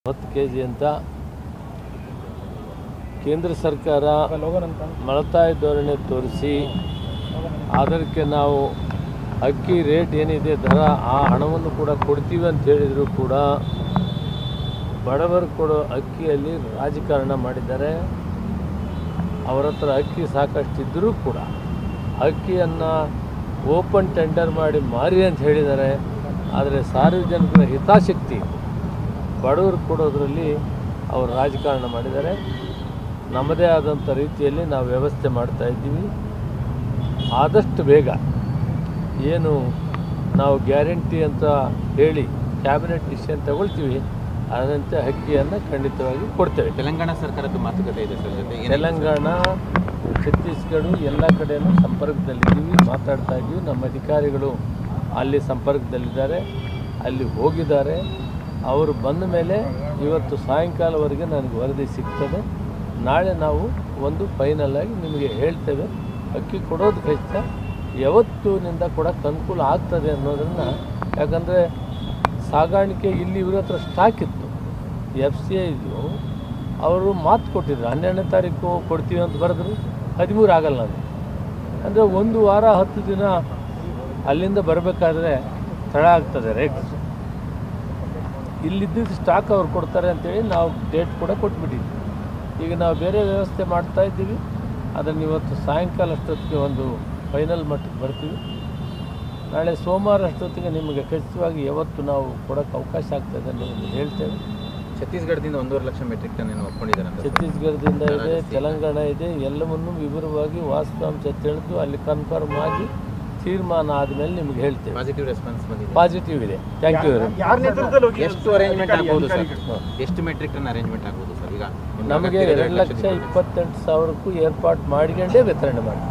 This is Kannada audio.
ಹತ್ತು ಕೆ ಜಿ ಅಂತ ಕೇಂದ್ರ ಸರ್ಕಾರ ಮಳತಾಯ ಧೋರಣೆ ತೋರಿಸಿ ಅದಕ್ಕೆ ನಾವು ಅಕ್ಕಿ ರೇಟ್ ಏನಿದೆ ದರ ಆ ಹಣವನ್ನು ಕೂಡ ಕೊಡ್ತೀವಿ ಅಂತ ಹೇಳಿದರೂ ಕೂಡ ಬಡವರು ಕೊಡೋ ಅಕ್ಕಿಯಲ್ಲಿ ರಾಜಕಾರಣ ಮಾಡಿದ್ದಾರೆ ಅವರ ಹತ್ರ ಅಕ್ಕಿ ಸಾಕಷ್ಟಿದ್ದರೂ ಕೂಡ ಅಕ್ಕಿಯನ್ನು ಓಪನ್ ಟೆಂಡರ್ ಮಾಡಿ ಮಾರಿ ಅಂತ ಹೇಳಿದ್ದಾರೆ ಆದರೆ ಸಾರ್ವಜನಿಕರ ಹಿತಾಸಕ್ತಿ ಬಡವರು ಕೊಡೋದ್ರಲ್ಲಿ ಅವರು ರಾಜಕಾರಣ ಮಾಡಿದ್ದಾರೆ ನಮ್ಮದೇ ಆದಂಥ ರೀತಿಯಲ್ಲಿ ನಾವು ವ್ಯವಸ್ಥೆ ಮಾಡ್ತಾ ಇದ್ದೀವಿ ಆದಷ್ಟು ಬೇಗ ಏನು ನಾವು ಗ್ಯಾರಂಟಿ ಅಂತ ಹೇಳಿ ಕ್ಯಾಬಿನೆಟ್ ಡಿಸಿಷನ್ ತಗೊಳ್ತೀವಿ ಅದರಂತೆ ಅಕ್ಕಿಯನ್ನು ಖಂಡಿತವಾಗಿ ಕೊಡ್ತೇವೆ ತೆಲಂಗಾಣ ಸರ್ಕಾರದ ಮಾತುಕತೆ ಇದೆ ಸರ್ ಜೊತೆ ಏನಾಗಿದೆ ತೆಲಂಗಾಣ ಛತ್ತೀಸ್ಗಢ ಎಲ್ಲ ಕಡೆಯೂ ಸಂಪರ್ಕದಲ್ಲಿದ್ದೀವಿ ಮಾತಾಡ್ತಾ ಇದ್ದೀವಿ ನಮ್ಮ ಅಧಿಕಾರಿಗಳು ಅಲ್ಲಿ ಸಂಪರ್ಕದಲ್ಲಿದ್ದಾರೆ ಅಲ್ಲಿ ಹೋಗಿದ್ದಾರೆ ಅವರು ಬಂದ ಮೇಲೆ ಇವತ್ತು ಸಾಯಂಕಾಲವರೆಗೆ ನನಗೆ ವರದಿ ಸಿಗ್ತದೆ ನಾಳೆ ನಾವು ಒಂದು ಫೈನಲ್ ಆಗಿ ನಿಮಗೆ ಹೇಳ್ತೇವೆ ಅಕ್ಕಿ ಕೊಡೋದು ಖಚಿತ ಯಾವತ್ತಿನಿಂದ ಕೊಡೋಕ್ಕೆ ಅನುಕೂಲ ಆಗ್ತದೆ ಅನ್ನೋದನ್ನು ಯಾಕಂದರೆ ಸಾಗಾಣಿಕೆ ಇಲ್ಲಿ ಇವ್ರ ಹತ್ರ ಸ್ಟಾಕ್ ಇತ್ತು ಎಫ್ ಸಿ ಐದು ಅವರು ಮಾತು ಕೊಟ್ಟಿದ್ರು ಹನ್ನೆರಡನೇ ತಾರೀಕು ಕೊಡ್ತೀವಿ ಅಂತ ಬರೆದ್ರು ಹದಿಮೂರು ಆಗಲ್ಲ ನನಗೆ ಅಂದರೆ ಒಂದು ವಾರ ಹತ್ತು ದಿನ ಅಲ್ಲಿಂದ ಬರಬೇಕಾದ್ರೆ ತಡ ಆಗ್ತದೆ ರೇಟ್ ಇಲ್ಲಿದ್ದಿದ್ದು ಸ್ಟಾಕ್ ಅವ್ರು ಕೊಡ್ತಾರೆ ಅಂತೇಳಿ ನಾವು ಡೇಟ್ ಕೂಡ ಕೊಟ್ಬಿಟ್ಟಿದ್ವಿ ಈಗ ನಾವು ಬೇರೆ ವ್ಯವಸ್ಥೆ ಮಾಡ್ತಾ ಇದ್ದೀವಿ ಅದನ್ನು ಇವತ್ತು ಸಾಯಂಕಾಲ ಅಷ್ಟೊತ್ತಿಗೆ ಒಂದು ಫೈನಲ್ ಮಟ್ಟಕ್ಕೆ ಬರ್ತೀವಿ ನಾಳೆ ಸೋಮವಾರ ಅಷ್ಟೊತ್ತಿಗೆ ನಿಮಗೆ ಖಚಿತವಾಗಿ ಯಾವತ್ತು ನಾವು ಕೊಡೋಕ್ಕೆ ಅವಕಾಶ ಆಗ್ತದೆ ಅನ್ನೋದನ್ನು ಹೇಳ್ತೇವೆ ಛತ್ತೀಸ್ಗಢದಿಂದ ಒಂದೂವರೆ ಲಕ್ಷ ಮೆಟ್ರಿಕ್ ಟನ್ ಏನು ಒಪ್ಕೊಂಡಿದ್ದಾರೆ ಅಂತ ಛತ್ತೀಸ್ಗಢದಿಂದ ಇದೆ ತೆಲಂಗಾಣ ಇದೆ ಎಲ್ಲವನ್ನು ವಿವರವಾಗಿ ವಾಸ್ತವಾಂಶ ತಿಳಿದು ಅಲ್ಲಿ ಕನ್ಫರ್ಮ್ ಆಗಿ ತೀರ್ಮಾನ ಆದಮೇಲೆ ನಿಮ್ಗೆ ಹೇಳ್ತೇವೆ ಪಾಸಿಟಿವ್ ರೆಸ್ಪಾನ್ಸ್ ಬಂದಿದೆ ಪಾಸಿಟಿವ್ ಇದೆ ಥ್ಯಾಂಕ್ ಯು ವೆರಿ ಯಾರ ನೇತೃತ್ವದಲ್ಲಿ ಹೋಗಿ ಎಷ್ಟು ಅರೇಂಜ್ಮೆಂಟ್ ಆಗ್ಬೋದು ಸರ್ ಹಾ. ಎಷ್ಟು ಮೆಟ್ರಿಕ್ ಟನ್ ಅರೇಂಜ್ಮೆಂಟ್ ಆಗ್ಬೋದು ಸರ್ ಈಗ ನಮಗೆ ಎರಡು ಲಕ್ಷ ಇಪ್ಪತ್ತೆಂಟು ಸಾವಿರಕ್ಕೂ ಏರ್ಪಾಟ್ ಮಾಡ್ಕೊಂಡೇ ವಿತರಣೆ ಮಾಡಿ